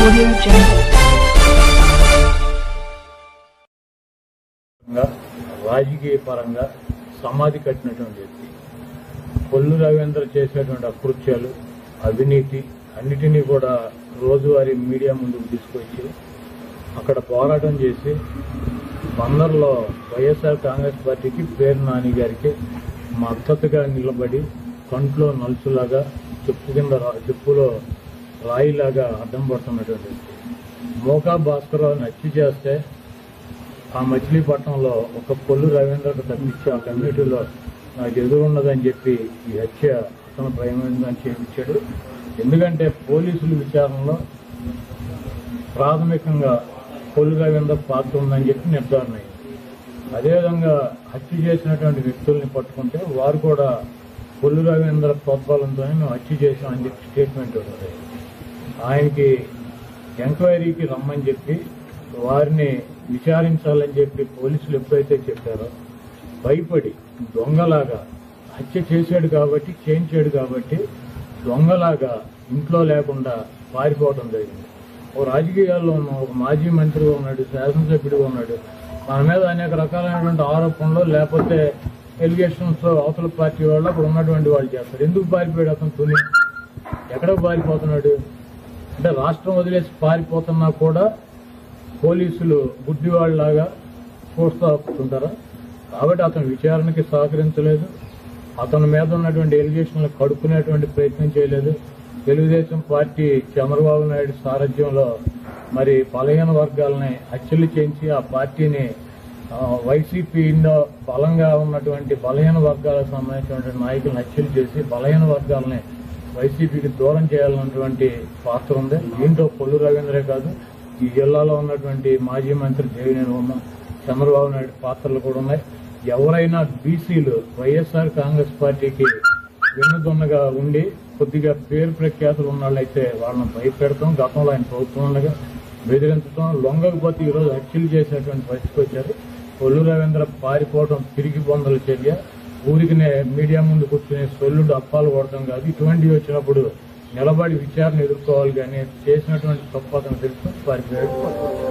Audio Jungle. పరంగా, రాజకీయ పరంగా సమాధి కట్టినటువంటి వ్యక్తి కొల్లు రవీంద్ర చేసేటువంటి అకృత్యాలు అవినీతి అన్నిటినీ కూడా రోజువారీ మీడియా ముందుకు తీసుకొచ్చి అక్కడ పోరాటం చేసి బందర్లో వైఎస్ఆర్ కాంగ్రెస్ పార్టీకి పేరు నాని గారికి మద్దతుగా నిలబడి కంట్లో నలుసులాగా చెప్పు కింద రా- చెప్పులో రాయిలాగా అడ్డం పడుతున్నటువంటి వ్యక్తి మోకా భాస్కరరావుని హత్య చేస్తే ఆ మచిలీపట్నంలో ఒక పొల్లు రవీంద్రకు తప్పించి ఆ కమ్యూనిటీలో నాకు ఎదురున్నదని చెప్పి ఈ హత్య అతను ప్రయత్నం చేయించాడు ఎందుకంటే పోలీసుల విచారణలో ప్రాథమికంగా పొల్లు రవీంద్ర పాత్ర ఉందని చెప్పి నిర్ధారణ అయింది అదేవిధంగా హత్య చేసినటువంటి వ్యక్తుల్ని పట్టుకుంటే వారు కూడా పొల్లు రవీంద్ర ప్రోత్సాహంతోనే మేము హత్య చేశామని చెప్పి స్టేట్మెంట్ ఉంది ఆయనకి ఎంక్వైరీకి రమ్మని చెప్పి వారిని విచారించాలని చెప్పి పోలీసులు ఎప్పుడైతే చెప్పారో భయపడి దొంగలాగా హత్య చేశాడు కాబట్టి చేయించాడు కాబట్టి దొంగలాగా ఇంట్లో లేకుండా పారిపోవడం జరిగింది ఓ రాజకీయాల్లో ఉన్న ఒక మాజీ మంత్రిగా ఉన్నాడు శాసనసభ్యుడిగా ఉన్నాడు మన మీద అనేక రకాలైనటువంటి ఆరోపణలు లేకపోతే ఎలిగేషన్స్ అవతల పార్టీ వాళ్ళు అక్కడ ఉన్నటువంటి వాళ్ళు చేస్తారు ఎందుకు పారిపోయాడు అతను తుని ఎక్కడ పారిపోతున్నాడు అంటే రాష్ట్రం వదిలేసి పారిపోతున్నా కూడా పోలీసులు గుడ్డివాళ్ళలాగా చూస్తూ కూర్చుంటారా కాబట్టి అతను విచారణకి సహకరించలేదు అతని మీద ఉన్నటువంటి ఎలిగేషన్లు కడుక్కునేటువంటి ప్రయత్నం చేయలేదు తెలుగుదేశం పార్టీ చంద్రబాబు నాయుడు సారథ్యంలో మరి బలహీన వర్గాలని హత్యలు చేయించి ఆ పార్టీని ఆ, వైసీపీలో బలంగా ఉన్నటువంటి బలహీన వర్గాలకు సంబంధించినటువంటి నాయకులను హత్యలు చేసి బలహీన వర్గాలని వైసీపీకి దూరం చేయాలన్నటువంటి పాత్ర ఉంది దీంట్లో పొల్లు రవీంద్రే కాదు ఈ జిల్లాలో ఉన్నటువంటి మాజీ మంత్రి దేవినేని ఉమ్మ చంద్రబాబు నాయుడు పాత్రలు కూడా ఉన్నాయి ఎవరైనా బీసీలు వైఎస్ఆర్ కాంగ్రెస్ పార్టీకి వెన్నుదొన్నగా ఉండి కొద్దిగా పేరు ప్రఖ్యాతులు ఉన్న వాళ్ళైతే వాళ్ళని భయపెడతాం గతంలో ఆయన ప్రభుత్వం ఉండగా బెదిరించడం లొంగకపోతే ఈరోజు హత్యలు చేసేటువంటి పరిస్థితికి వచ్చారు కొల్లు రవీంద్ర పారిపోవడం తిరిగి పొందల చర్య ఊరికినే మీడియా ముందు కూర్చుని సొల్లుడు అప్పాలు కొడటం కాదు ఇటువంటివి వచ్చినప్పుడు నిలబడి విచారణ ఎదుర్కోవాలి కానీ చేసినటువంటి తప్పు అతను తెలుసు పారిపోయాడు